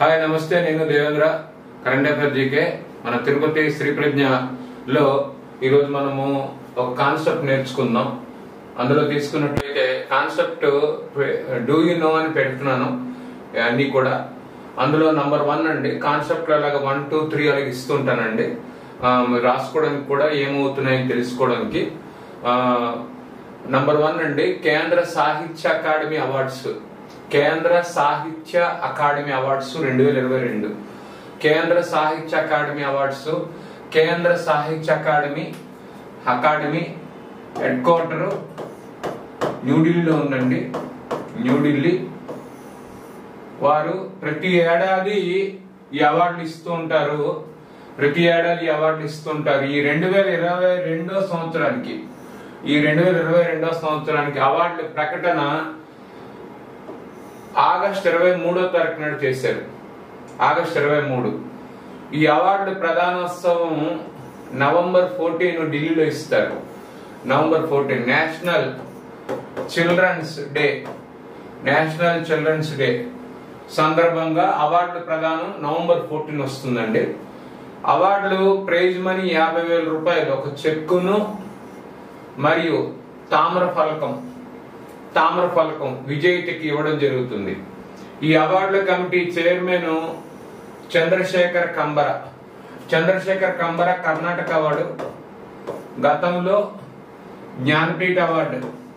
hi నమస్తే నేను Devendra current affair GK మన తిరుపతి శ్రీ ప్రజ్ఞలో ఈరోజు మనము ఒక కాన్సెప్ట్ నేర్చుకుందాం అందులో తీసుకున్నట్లయితే కాన్సెప్ట్ డూ యూ నో అని పెడుతున్నాను అన్ని కూడా అందులో నంబర్ వన్ అండి కాన్సెప్ట్ అలాగ వన్ టూ త్రీ అలాగ ఇస్తుంటానండి ఆ, మీరు రాసుకోవడానికి కూడా ఏమవుతున్నాయని తెలుసుకోవడానికి నంబర్ వన్ అండి కేంద్ర సాహిత్య అకాడమీ అవార్డ్స్ కేంద్ర సాహిత్య అకాడమీ అవార్డ్స్ రెండు వేల ఇరవై రెండు కేంద్ర సాహిత్య అకాడమీ అవార్డ్స్ కేంద్ర Sahitya academy academy head quarter న్యూఢిల్లీలో ఉందండి న్యూఢిల్లీ వారు ప్రతి ఏడాది ఈ అవార్డులు ఇస్తూ ఉంటారు ప్రతి ఏడాది ఈ అవార్డులు ఇస్తూ ఉంటారు ఈ రెండు వేల ఇరవై రెండో సంవత్సరానికి ఈ రెండు వేల ఇరవై రెండో సంవత్సరానికి అవార్డుల ప్రకటన ఆగస్ట్ ఇరవై మూడో తారీఖు నాడు చేశారు ఆగస్ట్ ఇరవై మూడు ఈ అవార్డుల ప్రధానోత్సవం నవంబర్ ఫోర్టీన్ ఢిల్లీలో ఇస్తారు November fourteen national children's day national children's day సందర్భంగా అవార్డుల ప్రదానం నవంబర్ ఫోర్టీన్ వస్తుందండి అవార్డులు ప్రైజ్ మనీ యాభై వేల రూపాయలు ఒక చెక్కును మరియు తామ్ర ఫలకం తామ్ర ఫలకం విజేతకి ఇవ్వడం జరుగుతుంది ఈ అవార్డుల కమిటీ చైర్మన్ చంద్రశేఖర్ కంబర చంద్రశేఖర్ కంబర కర్ణాటక వాడు గతంలో Jnanpith award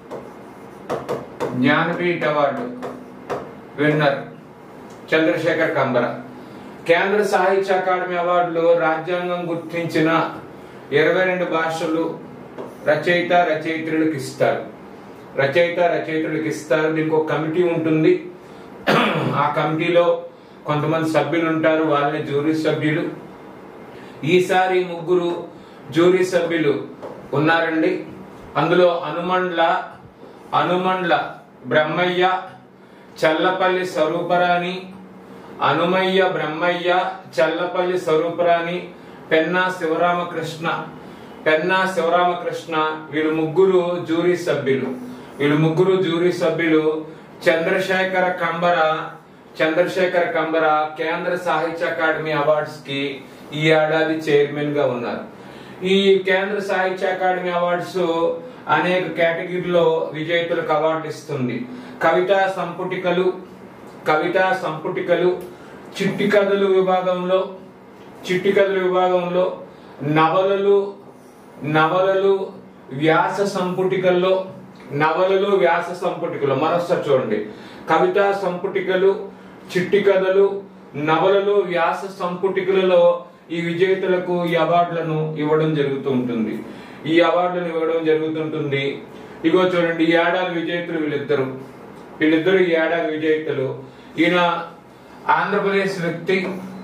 Jnanpith award winner Chandrashekhar Kambara కేంద్ర సాహిత్య అకాడమీ అవార్డులు రాజ్యాంగం గుర్తించిన ఇరవై రెండు భాషలు రచయిత రచయిత్రులకు ఇస్తారు రచయిత రచయిత్రులకు ఇస్తారు దీనికి ఒక కమిటీ ఉంటుంది ఆ కమిటీలో కొంతమంది సభ్యులు ఉంటారు వాళ్ళని జ్యూరీ సభ్యులు ఈసారి ముగ్గురు జ్యూరీ సభ్యులు ఉన్నారండి అందులో హనుమండ్ల హనుమండ్ల బ్రహ్మయ్య చల్లపల్లి స్వరూపరాణి హనుమయ్య బ్రహ్మయ్య చల్లపల్లి స్వరూపరాణి పెన్నా శివరామకృష్ణ పెన్నా శివరామకృష్ణ వీళ్ళు ముగ్గురు జ్యూరీ సభ్యులు వీళ్ళు ముగ్గురు జ్యూరీ సభ్యులు చంద్రశేఖర కంబర చంద్రశేఖర కంబర కేంద్ర సాహిత్య అకాడమీ అవార్డ్స్ కి ఈ ఏడాది చైర్మన్ గా ఉన్నారు ఈ కేంద్ర సాహిత్య అకాడమీ అవార్డ్స్ అనేక కేటగిరీలో విజేతలకు అవార్డు ఇస్తుంది కవితా సంపుటికలు కవితా సంపుటికలు చిట్టి కథలు విభాగంలో చిట్టి కథల విభాగంలో నవలలు నవలలు వ్యాస సంపుటికల్లో నవలలు వ్యాస సంపుటికలు మరొకసారి చూడండి కవితా సంపుటికలు చిట్టి కథలు నవలలు వ్యాస సంపుటికలలో ఈ విజేతలకు ఈ అవార్డులను ఇవ్వడం జరుగుతూ ఉంటుంది ఈ అవార్డులను ఇవ్వడం జరుగుతుంటుంది ఇగో చూడండి ఈ ఏడాది విజేతలు వీళ్ళిద్దరు వీళ్ళిద్దరు ఈ ఏడాది విజేతలు ఈయన ఆంధ్రప్రదేశ్ వ్యక్తి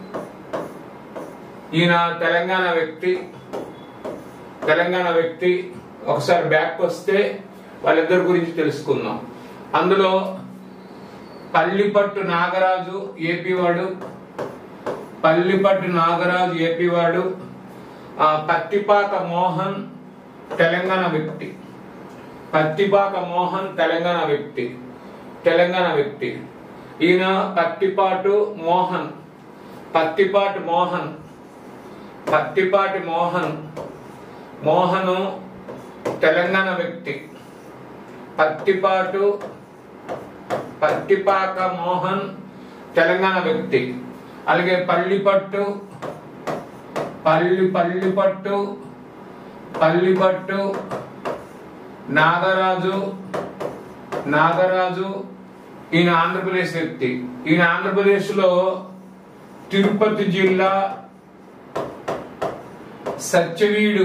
ఈయన తెలంగాణ వ్యక్తి తెలంగాణ వ్యక్తి ఒకసారి బ్యాక్ వస్తే వాళ్ళిద్దరి గురించి తెలుసుకుందాం అందులో పల్లిపట్టు నాగరాజు ఏపీ వాడు పల్లిపట్టు నాగరాజు ఏపీ వాడు ఆ, పత్తిపాక మోహన్ తెలంగాణ వ్యక్తి పత్తిపాక మోహన్ తెలంగాణ వ్యక్తి తెలంగాణ వ్యక్తి ఈయన పత్తిపాటు మోహన్ పత్తిపాటి మోహన్ పత్తిపాటి మోహన్ మోహను తెలంగాణ వ్యక్తి పత్తిపాటు పత్తిపాక మోహన్ తెలంగాణ వ్యక్తి అలాగే పల్లిపట్టు పల్లి పల్లిపట్టు పల్లిపట్టు నాగరాజు నాగరాజు ఈయన ఆంధ్రప్రదేశ్ వ్యక్తి ఈయన ఆంధ్రప్రదేశ్ లో తిరుపతి జిల్లా సత్యవీడు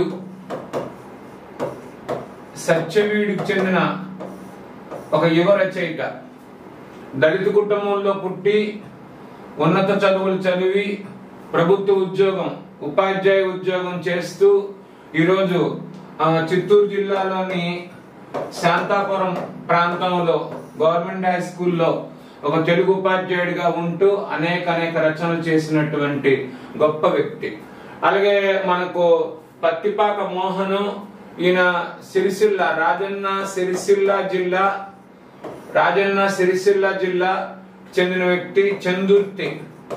సత్యవీడుకు చెందిన ఒక యువ రచయిత దళిత కుటుంబంలో పుట్టి ఉన్నత చదువులు చదివి ప్రభుత్వ ఉద్యోగం ఉపాధ్యాయ ఉద్యోగం చేస్తూ ఈరోజు ఆ, చిత్తూరు జిల్లాలోని శాంతాపురం ప్రాంతంలో గవర్నమెంట్ హై స్కూల్లో ఒక తెలుగు ఉపాధ్యాయుడిగా ఉంటూ అనేక అనేక రచనలు చేసినటువంటి గొప్ప వ్యక్తి అలాగే మనకు పత్తిపాక మోహను ఈయన సిరిసిల్ల రాజన్న సిరిసిల్ల జిల్లా రాజన్న సిరిసిల్ల జిల్లా చెందిన వ్యక్తి చందుర్తి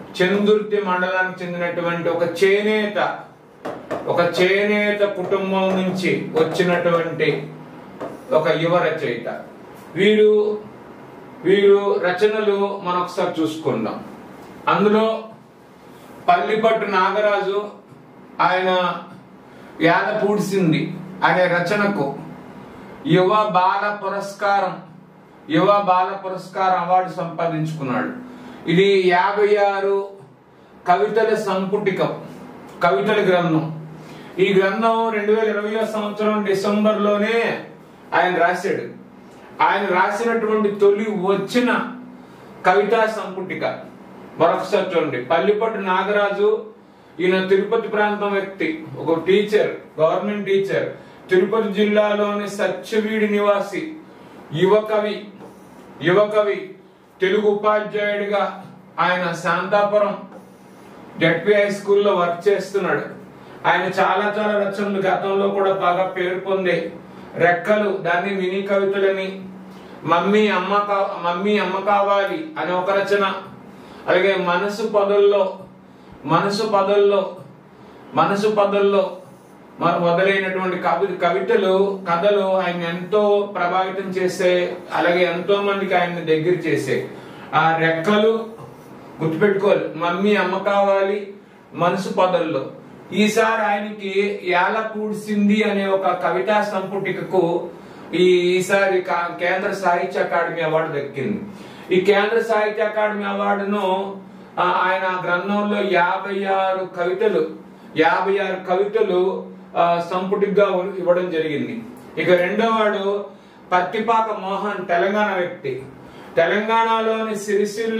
చందుర్తి మండలానికి చెందినటువంటి ఒక చేనేత ఒక చేనేత కుటుంబం నుంచి వచ్చినటువంటి ఒక యువ రచయిత వీరు వీరు రచనలు మనం ఒకసారి చూసుకుందాం అందులో పల్లిపట్టు నాగరాజు ఆయన యాద పూడ్చింది అనే రచనకు యువ బాల పురస్కారం యువ బాల పురస్కారం అవార్డు సంపాదించుకున్నాడు ఇది యాభై ఆరు కవితల సంపుటికం కవితల గ్రంథం ఈ గ్రంథం రెండు వేల ఇరవై సంవత్సరం డిసెంబర్లోనే ఆయన రాశాడు ఆయన రాసినటువంటి తొలి వచ్చిన కవితా సంపుటిక మరొకసారి చూడండి పల్లిపట్టు నాగరాజు ఈయన తిరుపతి ప్రాంతం వ్యక్తి ఒక టీచర్ గవర్నమెంట్ టీచర్ తిరుపతి జిల్లాలోని సత్యవీడి నివాసి యువ కవి యువ కవి తెలుగు ఉపాధ్యాయుడిగా ఆయన శాంతాపురం జడ్పీ హై స్కూల్లో వర్క్ చేస్తున్నాడు ఆయన చాలా చాలా రచనలు గతంలో కూడా బాగా పేరు పొందే రెక్కలు దాన్ని మినీ కవితలని మమ్మీ అమ్మ కా మమ్మీ అమ్మ కావాలి అనే ఒక రచన అలాగే మనసు పదుల్లో మనసు పదుల్లో మనసు పదుల్లో మ- మొదలైనటువంటి కవి కవితలు కథలు ఆయన ఎంతో ప్రభావితం చేసే అలాగే ఎంతో మందికి ఆయన దగ్గర చేసే ఆ రెక్కలు గుర్తుపెట్టుకోవాలి మమ్మీ అమ్మ కావాలి మనసు పదల్లో ఈసారి ఆయనకి యాల పూడ్సింది అనే ఒక కవితా సంపుటికకు ఈ ఈసారి కా- కేంద్ర సాహిత్య అకాడమీ అవార్డు దక్కింది ఈ కేంద్ర సాహిత్య అకాడమీ అవార్డును ఆ, ఆయన ఆ గ్రంథంలో యాభై ఆరు కవితలు యాభై ఆరు కవితలు ఆ, సంపుటిగా ఇవ్వడం జరిగింది ఇక రెండో వాడు పత్తిపాక మోహన్ తెలంగాణ వ్యక్తి తెలంగాణలోని సిరిసిల్ల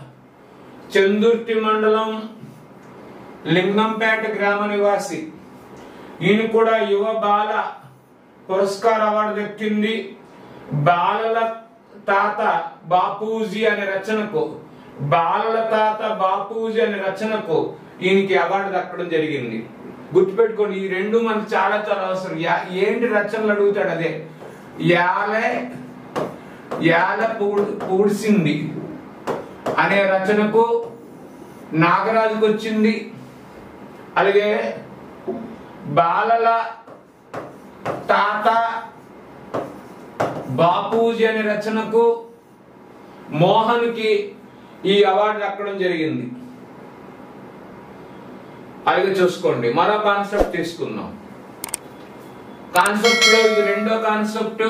చందుర్తి మండలం లింగంపేట గ్రామ నివాసి ఈయన కూడా యువ బాల పురస్కార అవార్డు దక్కింది బాలల తాత బాపూజీ అనే రచనకు బాలల తాత బాపూజీ అనే రచనకు ఈయనకి అవార్డు దక్కడం జరిగింది గుర్తుపెట్టుకోండి ఈ రెండు మనకు చాలా చాలా అవసరం యా- ఏంటి రచనలు అడుగుతాడు అదే యాలే యాల పూడ్ పూడ్సింది అనే రచనకు నాగరాజుకు వచ్చింది అలాగే బాలల తాత బాపూజీ అనే రచనకు మోహన్కి ఈ అవార్డు దక్కడం జరిగింది అలాగే చూసుకోండి మరో కాన్సెప్ట్ తీసుకుందాం కాన్సెప్ట్ లో ఇది రెండో కాన్సెప్ట్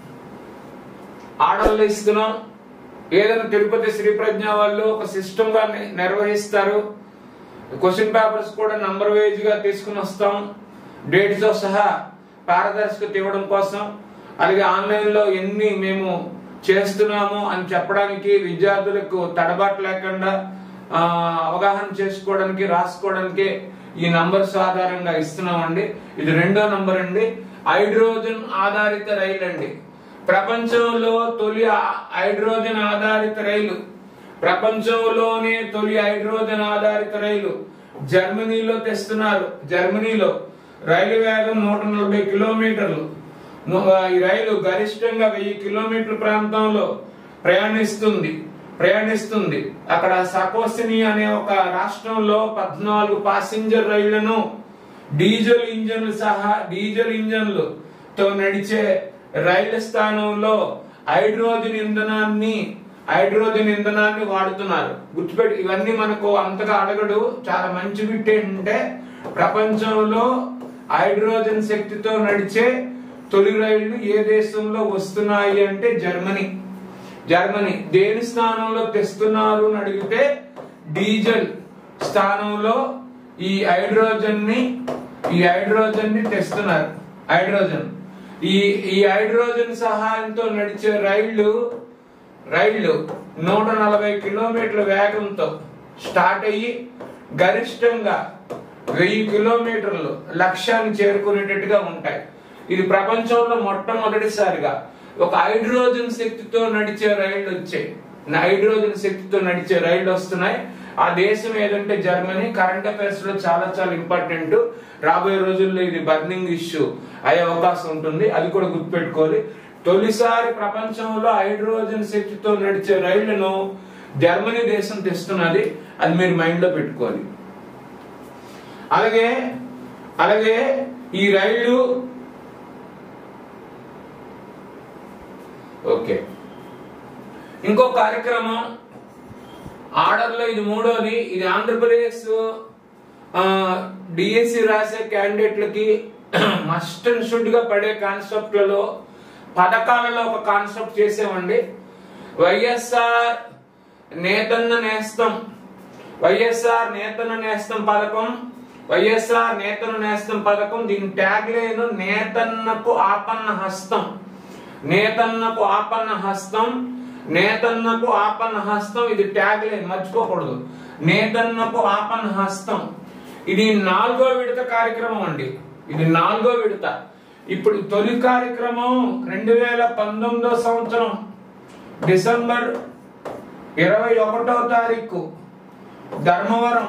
ఆర్డర్లు ఇస్తున్నాం ఏదైనా తిరుపతి శ్రీ ప్రజ్ఞ వాళ్ళు ఒక సిస్టమ్ గా ని- నిర్వహిస్తారు క్వశ్చన్ పేపర్స్ కూడా నంబర్ వైజ్ గా తీసుకుని వస్తాం డేట్స్ తో సహా పారదర్శకత ఇవ్వడం కోసం అలాగే ఆన్లైన్ లో ఎన్ని మేము చేస్తున్నాము అని చెప్పడానికి విద్యార్థులకు తడబాటు లేకుండా ఆ, అవగాహన చేసుకోవడానికి రాసుకోవడానికి ఈ నంబర్స్ ఆధారంగా ఇస్తున్నామండి ఇది రెండో నంబర్ అండి హైడ్రోజన్ ఆధారిత రైలు అండి ప్రపంచంలో తొలి ఆ- హైడ్రోజన్ ఆధారిత రైలు ప్రపంచంలోనే తొలి హైడ్రోజన్ ఆధారిత రైలు జర్మనీలో తెస్తున్నారు జర్మనీలో రైలు వేగం నూట నలభై కిలోమీటర్లు ను- ఈ రైలు గరిష్టంగా వెయ్యి కిలోమీటర్ల ప్రాంతంలో ప్రయాణిస్తుంది ప్రయాణిస్తుంది అక్కడ సకోసిని అనే ఒక రాష్ట్రంలో పద్నాలుగు ప్యాసింజర్ రైళ్లను డీజిల్ ఇంజన్లు సహా డీజిల్ ఇంజన్లు తో నడిచే రైలు స్థానంలో హైడ్రోజన్ ఇంధనాన్ని హైడ్రోజన్ ఇంధనాన్ని వాడుతున్నారు గుర్తుపెట్టి ఇవన్నీ మనకు అంతగా అడగడు చాలా మంచి బిట్ ఏంటంటే ప్రపంచంలో హైడ్రోజన్ శక్తితో నడిచే తొలి రైళ్లు ఏ దేశంలో వస్తున్నాయి అంటే జర్మనీ జర్మనీ దేని స్థానంలో తెస్తున్నారు అని అడిగితే డీజిల్ స్థానంలో ఈ హైడ్రోజన్ ని ఈ హైడ్రోజన్ ని తెస్తున్నారు హైడ్రోజన్ ఈ ఈ హైడ్రోజన్ సహాయంతో నడిచే రైళ్లు రైళ్లు నూట నలభై కిలోమీటర్ల వేగంతో స్టార్ట్ అయ్యి గరిష్టంగా వెయ్యి కిలోమీటర్లు లక్ష్యాన్ని చేరుకునేటట్టుగా ఉంటాయి ఇది ప్రపంచంలో మొట్టమొదటిసారిగా ఒక హైడ్రోజన్ శక్తితో నడిచే రైళ్లు వచ్చాయి నా హైడ్రోజన్ శక్తితో నడిచే రైళ్లు వస్తున్నాయి ఆ దేశం ఏదంటే జర్మనీ కరెంట్ అఫైర్స్ లో చాలా చాలా ఇంపార్టెంట్ రాబోయే రోజుల్లో ఇది బర్నింగ్ ఇష్యూ అయ్యే అవకాశం ఉంటుంది అది కూడా గుర్తుపెట్టుకోవాలి తొలిసారి ప్రపంచంలో హైడ్రోజన్ శక్తితో నడిచే రైళ్లను జర్మనీ దేశం తెస్తున్నది అది మీరు మైండ్ లో పెట్టుకోవాలి అలాగే అలాగే ఈ రైళ్లు ఓకే ఇంకో కార్యక్రమం ఆర్డర్లో ఇది మూడోది ఇది ఆంధ్రప్రదేశ్ డిఎస్సి రాసే క్యాండిడేట్లకి మస్ట్ అండ్ షుడ్ గా పడే కాన్సెప్ట్లలో పథకాలలో ఒక కాన్సెప్ట్ చేసామండి వైఎస్ఆర్ నేతన్న నేస్తం వైఎస్ఆర్ నేతన్న నేస్తం పథకం వైఎస్ఆర్ నేతన్న నేస్తం పథకం దీని ట్యాగ్ లైన్ నేతన్నకు ఆపన్న హస్తం నేతన్నకు ఆపన్న హస్తం నేతన్నకు ఆపన్న హస్తం ఇది ట్యాగ్ లైన్ మర్చిపోకూడదు నేతన్నకు ఆపన్న హస్తం ఇది నాలుగో విడత కార్యక్రమం అండి ఇది నాలుగో విడత ఇప్పుడు తొలి కార్యక్రమం రెండు వేల పంతొమ్మిదో సంవత్సరం డిసెంబర్ ఇరవై ఒకటో తారీఖు ధర్మవరం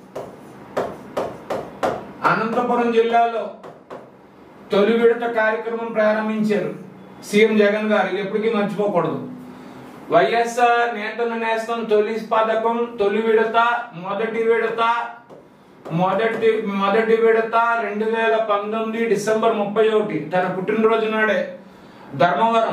అనంతపురం జిల్లాలో తొలి విడత కార్యక్రమం ప్రారంభించారు సీఎం జగన్ గారు ఇది ఎప్పటికీ మర్చిపోకూడదు వైఎస్ఆర్ నేతల నేస్తం తొలి పథకం తొలి విడత మొదటి విడత మొదటి మొదటి విడత రెండు వేల పంతొమ్మిది డిసెంబర్ ముప్పై ఒకటి తన పుట్టినరోజు నాడే ధర్మవరం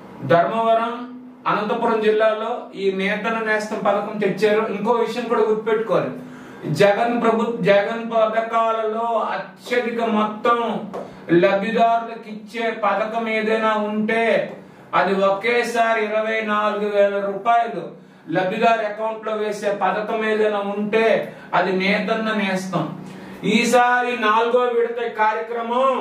ధర్మవరం అనంతపురం జిల్లాలో ఈ నేతన నేస్తం పథకం తెచ్చారు ఇంకో విషయం కూడా గుర్తుపెట్టుకోవాలి జగన్ ప్రభు జగన్ పథకాలలో అత్యధిక మొత్తం లబ్ధిదారులకు ఇచ్చే పథకం ఏదైనా ఉంటే అది ఒకేసారి ఇరవై నాలుగు వేల రూపాయలు లబ్ధిదారు అకౌంట్ లో వేసే పథకం ఏదైనా ఉంటే అది నేతన్న నేస్తం ఈసారి నాలుగో విడత కార్యక్రమం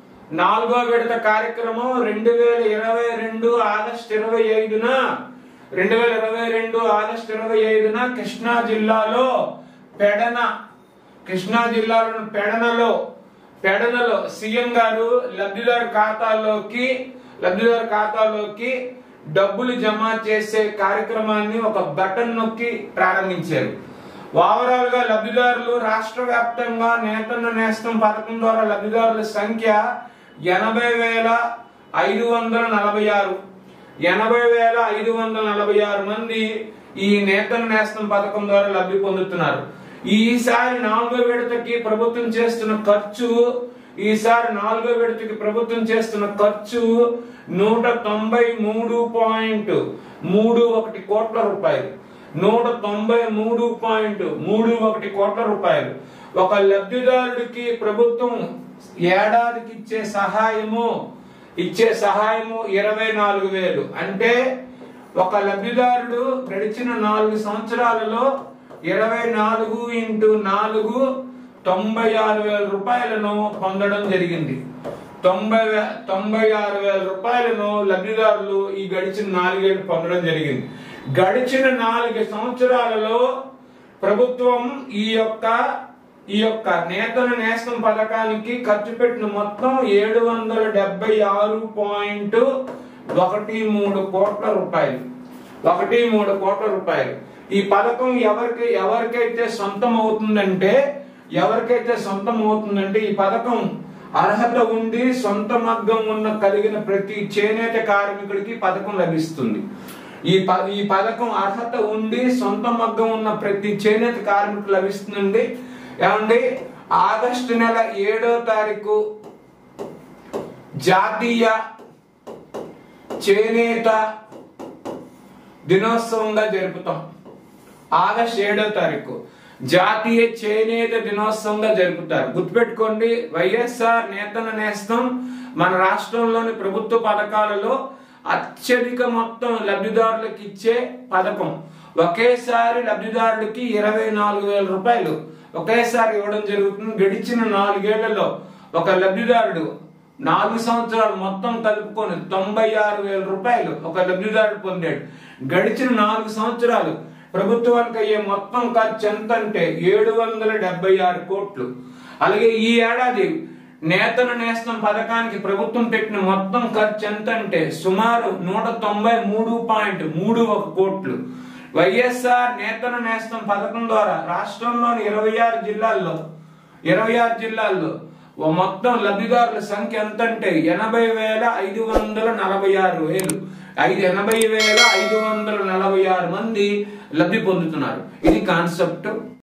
నాలుగో విడత కార్యక్రమం రెండు వేల ఇరవై రెండు ఆగస్టు ఇరవై ఐదున రెండు వేల ఇరవై రెండు ఆగస్టు ఇరవై ఐదున కృష్ణా జిల్లాలో పెడన కృష్ణా జిల్లాలోని పెడనలో పెడనలో సీఎం గారు లబ్ధిదారు ఖాతాల్లోకి లబ్ధిదారు ఖాతాలోకి డబ్బులు జమ చేసే కార్యక్రమాన్ని ఒక బటన్ నొక్కి ప్రారంభించారు ఓవరాల్ గా లబ్ధిదారులు రాష్ట్ర వ్యాప్తంగా నేతన్న నేస్తం పథకం ద్వారా లబ్ధిదారుల సంఖ్య ఎనభై వేల ఐదు వందల నలభై ఆరు ఎనభై వేల ఐదు వందల నలభై ఆరు మంది ఈ నేతన్న నేస్తం పథకం ద్వారా లబ్ధి పొందుతున్నారు ఈసారి నాలుగో విడతకి ప్రభుత్వం చేస్తున్న ఖర్చు ఈసారి నాలుగో విడతకి ప్రభుత్వం చేస్తున్న ఖర్చు నూట తొంభై మూడు పాయింట్ మూడు ఒకటి కోట్ల రూపాయలు నూట తొంభై మూడు పాయింట్ మూడు ఒకటి కోట్ల రూపాయలు ఒక లబ్ధిదారుడికి ప్రభుత్వం ఏడాదికి ఇచ్చే సహాయము ఇచ్చే సహాయము ఇరవై నాలుగు వేలు అంటే ఒక లబ్ధిదారుడు గడిచిన నాలుగు సంవత్సరాలలో ఇరవై నాలుగు ఇంటూ నాలుగు తొంభై ఆరు వేల రూపాయలను పొందడం జరిగింది తొంభై వే- తొంభై ఆరు వేల రూపాయలను లబ్ధిదారులు ఈ గడిచిన నాలుగేళ్లు పొందడం జరిగింది గడిచిన నాలుగు సంవత్సరాలలో ప్రభుత్వం ఈ యొక్క ఈ యొక్క నేతల నేస్తం పథకానికి ఖర్చు పెట్టిన మొత్తం ఏడు వందల డెబ్బై ఆరు పాయింట్ ఒకటి మూడు కోట్ల రూపాయలు ఒకటి మూడు కోట్ల రూపాయలు ఈ పథకం ఎవరికి ఎవరికైతే సొంతం అవుతుందంటే ఎవరికైతే సొంతం అవుతుందంటే ఈ పథకం అర్హత ఉండి సొంత మగ్గం ఉన్న కలిగిన ప్రతి చేనేత కార్మికుడికి ఈ పథకం లభిస్తుంది ఈ ప ఈ పథకం అర్హత ఉండి సొంత మగ్గం ఉన్న ప్రతి చేనేత కార్మికుడు లభిస్తుంది ఏమండి ఆగస్టు నెల ఏడో తారీఖు జాతీయ చేనేత దినోత్సవంగా జరుపుతాం ఆగస్ట్ ఏడో తారీఖు జాతీయ చేనేత దినోత్సవంగా జరుపుతారు గుర్తుపెట్టుకోండి వైఎస్ఆర్ నేతన నేస్తం మన రాష్ట్రంలోని ప్రభుత్వ పథకాలలో అత్యధిక మొత్తం లబ్ధిదారులకు ఇచ్చే పథకం ఒకేసారి లబ్ధిదారుడికి ఇరవై నాలుగు వేల రూపాయలు ఒకేసారి ఇవ్వడం జరుగుతుంది గడిచిన నాలుగేళ్లలో ఒక లబ్ధిదారుడు నాలుగు సంవత్సరాలు మొత్తం కలుపుకొని తొంభై ఆరు వేల రూపాయలు ఒక లబ్ధిదారుడు పొందాడు గడిచిన నాలుగు సంవత్సరాలు ప్రభుత్వానికి అయ్యే మొత్తం ఖర్చు ఎంత అంటే ఏడు వందల డెబ్బై ఆరు కోట్లు అలాగే ఈ ఏడాది నేతన నేస్తం పథకానికి ప్రభుత్వం పెట్టిన మొత్తం ఖర్చు ఎంత అంటే సుమారు నూట తొంభై మూడు పాయింట్ మూడు ఒక కోట్లు వైఎస్ఆర్ నేతన నేస్తం పథకం ద్వారా రాష్ట్రంలోని ఇరవై ఆరు జిల్లాల్లో ఇరవై ఆరు జిల్లాల్లో ఓ మొత్తం లబ్ధిదారుల సంఖ్య ఎంత అంటే ఎనభై వేల ఐదు వందల నలభై ఆరు వేలు ఐదు ఎనభై వేల ఐదు వందల నలభై ఆరు మంది లబ్ధి పొందుతున్నారు ఇది కాన్సెప్ట్